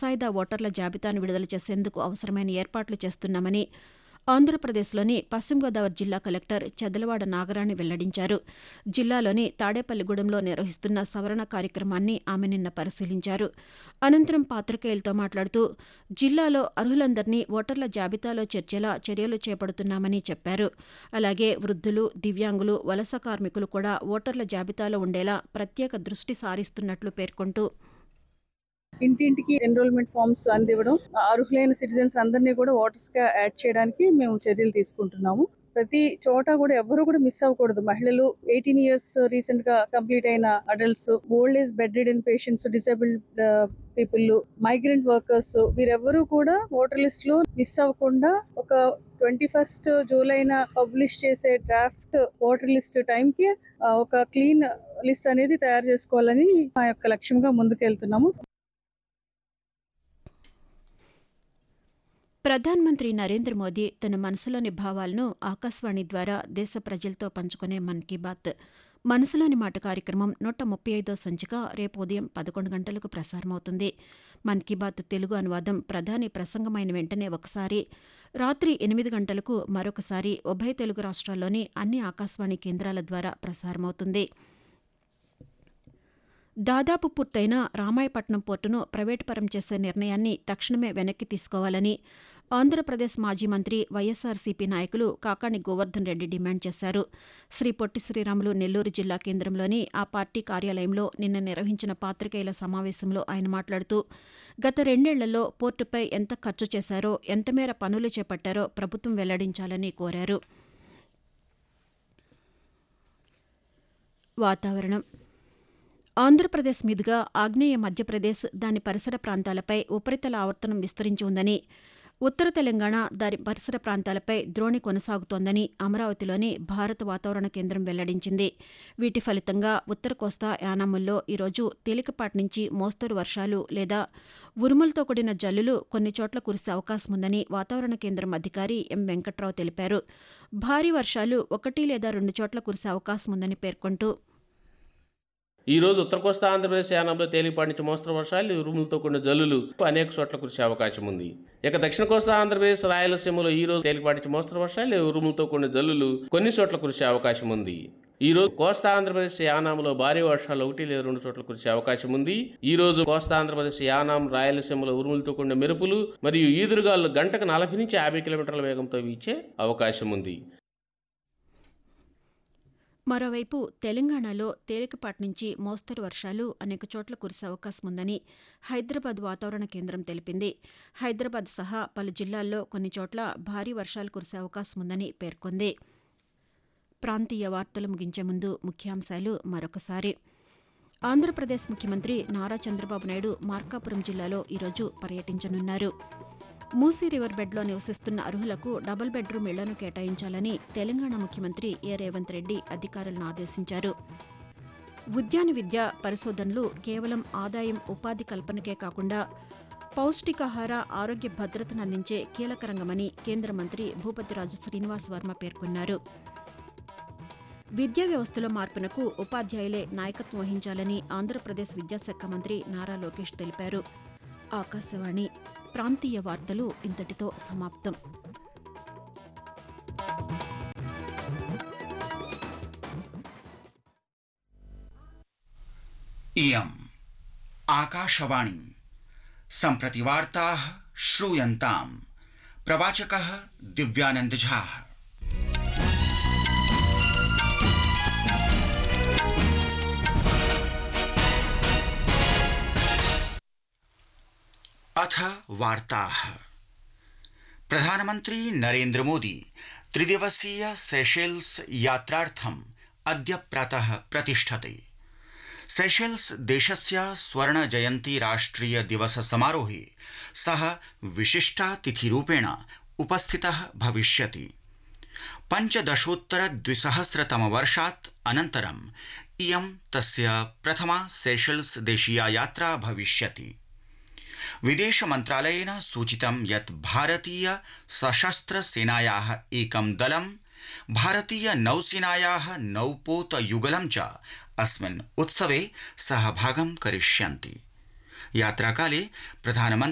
ముసాయిదా ఓటర్ల జాబితాను విడుదల చేసేందుకు అవసరమైన ఏర్పాట్లు చేస్తున్నామని ఆంధ్రప్రదేశ్లోని పశ్చిమ గోదావరి జిల్లా కలెక్టర్ చెదలవాడ నాగరాణి వెల్లడించారు జిల్లాలోని తాడేపల్లిగూడెంలో నిర్వహిస్తున్న సవరణ కార్యక్రమాన్ని ఆమె నిన్న పరిశీలించారు అనంతరం పాత్రికేయులతో మాట్లాడుతూ జిల్లాలో అర్హులందరినీ ఓటర్ల జాబితాలో చేర్చేలా చర్యలు చేపడుతున్నామని చెప్పారు అలాగే వృద్ధులు దివ్యాంగులు వలస కార్మికులు కూడా ఓటర్ల జాబితాలో ఉండేలా ప్రత్యేక దృష్టి సారిస్తున్నట్లు పేర్కొంటూ ఇంటింటికి ఎన్రోల్మెంట్ ఫామ్స్ అందివ్వడం అర్హులైన సిటిజన్స్ అందరినీ కూడా ఓటర్స్ గా యాడ్ చేయడానికి మేము చర్యలు తీసుకుంటున్నాము ప్రతి చోట కూడా ఎవరు కూడా మిస్ అవ్వకూడదు మహిళలు ఎయిటీన్ ఇయర్స్ రీసెంట్ గా కంప్లీట్ అయిన adults old age bedridden patients disabled people migrant workers వీరెవ్వరూ కూడా ఓటర్ లిస్ట్ లో మిస్ అవ్వకుండా ఒక ట్వంటీ ఫస్ట్ జూలైన పబ్లిష్ చేసే డ్రాఫ్ట్ ఓటర్ లిస్ట్ టైంకి ఒక క్లీన్ లిస్ట్ అనేది తయారు చేసుకోవాలని మా యొక్క లక్ష్యంగా ముందుకెళ్తున్నాము ప్రధానమంత్రి నరేంద్ర మోదీ తన మనసులోని భావాలను ఆకాశవాణి ద్వారా దేశ ప్రజలతో పంచుకునే మన్ కీ బాత్ మనసులోని మాట కార్యక్రమం నూట ముప్పై ఐదో సంచిక రేపు ఉదయం పదకొండు గంటలకు ప్రసారమవుతుంది మన్ కీ బాత్ తెలుగు అనువాదం ప్రధాని ప్రసంగమైన వెంటనే ఒకసారి రాత్రి ఎనిమిది గంటలకు మరొకసారి ఉభయ తెలుగు రాష్ట్రాల్లోని అన్ని ఆకాశవాణి కేంద్రాల ద్వారా ప్రసారమవుతుంది దాదాపు పూర్తయిన రామాయపట్నం పోర్టును ప్రైవేటు పరం చేసే నిర్ణయాన్ని తక్షణమే వెనక్కి తీసుకోవాలని ఆంధ్రప్రదేశ్ మాజీ మంత్రి వైఎస్సార్సీపీ నాయకులు కాకాణి గోవర్ధన్ రెడ్డి డిమాండ్ చేశారు శ్రీ పొట్టి శ్రీరాములు నెల్లూరు జిల్లా కేంద్రంలోని ఆ పార్టీ కార్యాలయంలో నిన్న నిర్వహించిన పాత్రికేయుల సమావేశంలో ఆయన మాట్లాడుతూ గత రెండేళ్లలో పోర్టుపై ఎంత ఖర్చు చేశారో ఎంతమేర పనులు చేపట్టారో ప్రభుత్వం వెల్లడించాలని కోరారు వాతావరణం ఆంధ్రప్రదేశ్ మీదుగా ఆగ్నేయ మధ్యప్రదేశ్ దాని పరిసర ప్రాంతాలపై ఉపరితల ఆవర్తనం విస్తరించి ఉందని ఉత్తర తెలంగాణ దాని పరిసర ప్రాంతాలపై ద్రోణి కొనసాగుతోందని అమరావతిలోని భారత వాతావరణ కేంద్రం వెల్లడించింది వీటి ఫలితంగా ఉత్తర కోస్తా యానాముల్లో ఈరోజు తేలికపాటి నుంచి మోస్తరు వర్షాలు లేదా ఉరుములతో కూడిన జల్లులు కొన్ని చోట్ల కురిసే అవకాశం ఉందని వాతావరణ కేంద్రం అధికారి ఎం వెంకట్రావు తెలిపారు భారీ వర్షాలు ఒకటి లేదా రెండు చోట్ల కురిసే అవకాశం ఉందని పేర్కొంటూ ఈ రోజు ఉత్తర కోస్తా ఆంధ్రప్రదేశ్ యానంలో తేలిపాటి నుంచి మోస్తరు వర్షాలు ఉరుములతో కూడిన జల్లులు అనేక చోట్ల కురిసే అవకాశం ఉంది ఇక దక్షిణ కోస్తా ఆంధ్రప్రదేశ్ రాయలసీమలో ఈ రోజు తేలిపాటి నుంచి మోస్తరు వర్షాలు ఉరుములతో కూడిన జల్లులు కొన్ని చోట్ల కురిసే అవకాశం ఉంది ఈ రోజు కోస్తా ఆంధ్రప్రదేశ్ యానాంలో భారీ వర్షాలు ఒకటి లేదా రెండు చోట్ల కురిసే అవకాశం ఉంది ఈ రోజు కోస్తా ఆంధ్రప్రదేశ్ యానాం రాయలసీమలో ఉరుములతో కూడిన మెరుపులు మరియు ఈదురుగాలు గంటకు నలభై నుంచి యాభై కిలోమీటర్ల వేగంతో వీచే అవకాశం ఉంది మరోవైపు తెలంగాణలో తేలికపాటి నుంచి మోస్తరు వర్షాలు అనేక చోట్ల కురిసే అవకాశం ఉందని హైదరాబాద్ వాతావరణ కేంద్రం తెలిపింది హైదరాబాద్ సహా పలు జిల్లాల్లో కొన్ని చోట్ల భారీ వర్షాలు కురిసే అవకాశం ఉందని పేర్కొంది ప్రాంతీయ వార్తలు ముగించే ముందు ముఖ్యాంశాలు మరొకసారి ఆంధ్రప్రదేశ్ ముఖ్యమంత్రి నారా చంద్రబాబు నాయుడు మార్కాపురం జిల్లాలో ఈరోజు పర్యటించనున్నారు మూసీ రివర్ బెడ్లో నివసిస్తున్న అర్హులకు డబుల్ బెడ్రూమ్ ఇళ్లను కేటాయించాలని తెలంగాణ ముఖ్యమంత్రి ఏ రేవంత్ రెడ్డి అధికారులను ఆదేశించారు ఉద్యాన విద్య పరిశోధనలు కేవలం ఆదాయం ఉపాధి కల్పనకే కాకుండా పౌష్టికాహార ఆరోగ్య భద్రతను అందించే కీలక రంగమని కేంద్ర మంత్రి భూపతిరాజు శ్రీనివాస్ వర్మ పేర్కొన్నారు విద్యా వ్యవస్థలో మార్పునకు ఉపాధ్యాయులే నాయకత్వం వహించాలని ఆంధ్రప్రదేశ్ విద్యాశాఖ మంత్రి నారా లోకేష్ తెలిపారు ఆకాశవాణి ప్రాంతీయ వార్తలు ఇంతటితో సమాప్తం इयम् आकाशवाणी सम्प्रति वार्ताः श्रूयन्ताम् प्रवाचकः दिव्यानन्दझाः अथ वार्ताः प्रधानमन्त्री नरेन्द्र मोदी त्रिदिवसीय सेशेल्स यात्रार्थम् अद्य प्रातः प्रतिष्ठते सेशेल्स देशस्य स्वर्ण जयन्ती राष्ट्रिय दिवस समारोहे सः विशिष्टातिथिरूपेण उपस्थितः भविष्यति पञ्चदशोत्तर द्विसहस्रतम वर्षात् अनन्तरम् इयं तस्य प्रथमा सेशेल्स देशीया यात्रा भविष्यति विदेश मन्त्रालयेन सूचितं यत् भारतीय सशस्त्र सेनायाः एकं दलं भारतीय नौसेनायाः नौपोत युगलं च अस्मिन् उत्सवे सहभागं करिष्यन्ति यात्राकाले प्रधानमन्त्री